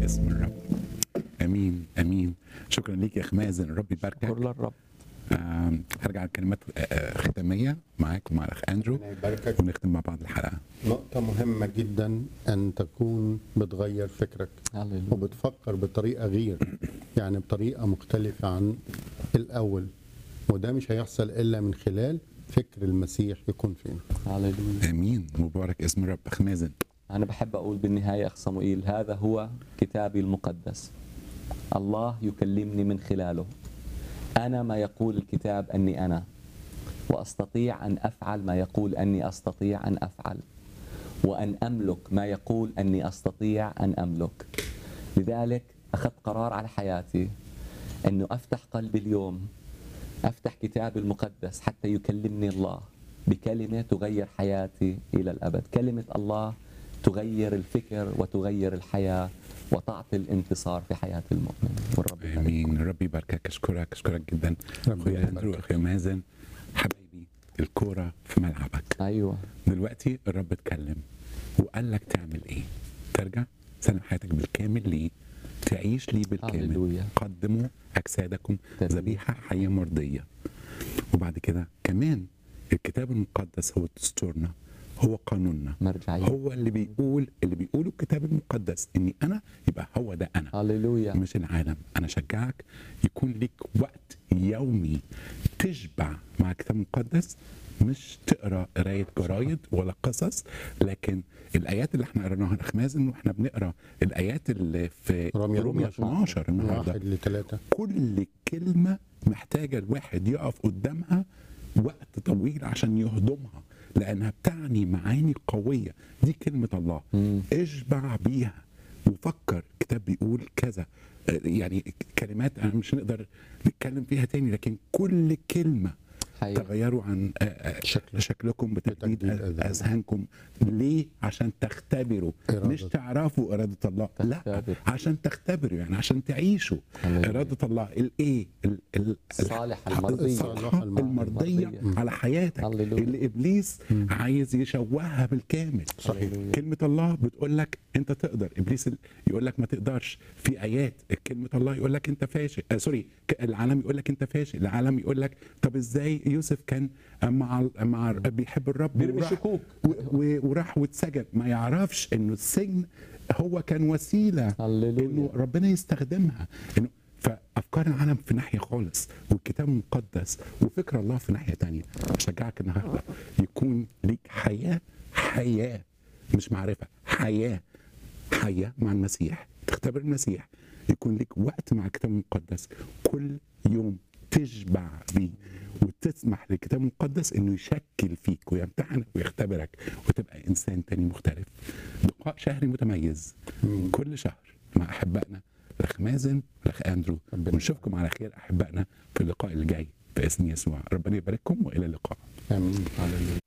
اسم الرب امين امين شكرا ليك يا اخ مازن ربي يباركك شكر للرب آم، هرجع لكلمات آه، آه، ختاميه معاك ومع الاخ اندرو ربنا يباركك ونختم مع بعض الحلقه نقطة مهمة جدا أن تكون بتغير فكرك هللويا وبتفكر بطريقة غير يعني بطريقة مختلفة عن الأول وده مش هيحصل إلا من خلال فكر المسيح يكون فينا هللويا امين مبارك اسم الرب اخ مازن أنا بحب أقول بالنهاية أخ صموئيل هذا هو كتابي المقدس الله يكلمني من خلاله أنا ما يقول الكتاب أني أنا وأستطيع أن أفعل ما يقول أني أستطيع أن أفعل وأن أملك ما يقول أني أستطيع أن أملك لذلك أخذت قرار على حياتي أنه أفتح قلبي اليوم أفتح كتابي المقدس حتى يكلمني الله بكلمة تغير حياتي إلى الأبد كلمة الله تغير الفكر وتغير الحياة وتعطي الانتصار في حياة المؤمن والرب يبارك. امين ربي يباركك اشكرك اشكرك جدا ربنا اخويا يباركك. اندرو اخويا مازن حبايبي الكوره في ملعبك أيوة دلوقتي الرب اتكلم وقال لك تعمل ايه ترجع سلم حياتك بالكامل ليه تعيش ليه بالكامل هللويا. قدموا اجسادكم تسبيح. ذبيحه حيه مرضيه وبعد كده كمان الكتاب المقدس هو دستورنا هو قانوننا مرجعية هو اللي بيقول اللي بيقوله الكتاب المقدس اني انا يبقى هو ده انا هللويا مش العالم انا اشجعك يكون ليك وقت يومي تشبع مع الكتاب المقدس مش تقرا قرايه جرايد ولا قصص لكن الايات اللي احنا قريناها الاخ مازن واحنا بنقرا الايات اللي في رمية روميا 12 النهارده واحد لثلاثة كل كلمه محتاجه الواحد يقف قدامها وقت طويل عشان يهضمها لانها بتعني معاني قويه دي كلمه الله مم. اشبع بيها وفكر كتاب بيقول كذا آه، يعني كلمات أنا مش نقدر نتكلم فيها تاني لكن كل كلمه حقيقة تغيروا عن آه، آه، شكل. شكلكم بتجديد بتجديد أذهان. اذهانكم ليه عشان تختبروا إرادة. مش تعرفوا اراده الله لا تختبر. عشان تختبروا يعني عشان تعيشوا هللويا. اراده الله الايه ال- ال- الصالح المرضية الصالحة المرضيه المرضية. على حياتك هللويا. اللي ابليس عايز يشوهها بالكامل صحيح. هللويا. كلمة الله بتقول لك أنت تقدر، إبليس ال- يقول لك ما تقدرش، في آيات كلمة الله يقول لك أنت فاشل، آه سوري ك- العالم يقول لك أنت فاشل، العالم يقول لك طب إزاي يوسف كان مع ال- مع ال- بيحب الرب بيرمي وراح- شكوك. و- و- وراح واتسجن، ما يعرفش إنه السجن هو كان وسيلة هللويا. إنه ربنا يستخدمها، إنه فافكار العالم في ناحيه خالص والكتاب المقدس وفكر الله في ناحيه تانية اشجعك النهارده يكون ليك حياه حياه مش معرفه حياه حياه مع المسيح تختبر المسيح يكون ليك وقت مع الكتاب المقدس كل يوم تشبع بيه وتسمح للكتاب المقدس انه يشكل فيك ويمتحنك ويختبرك وتبقى انسان تاني مختلف لقاء شهري متميز كل شهر مع احبائنا الاخ مازن والاخ اندرو ربنا ونشوفكم على خير احبائنا في اللقاء اللي جاي باسم يسوع ربنا يبارككم والى اللقاء آمين هللويا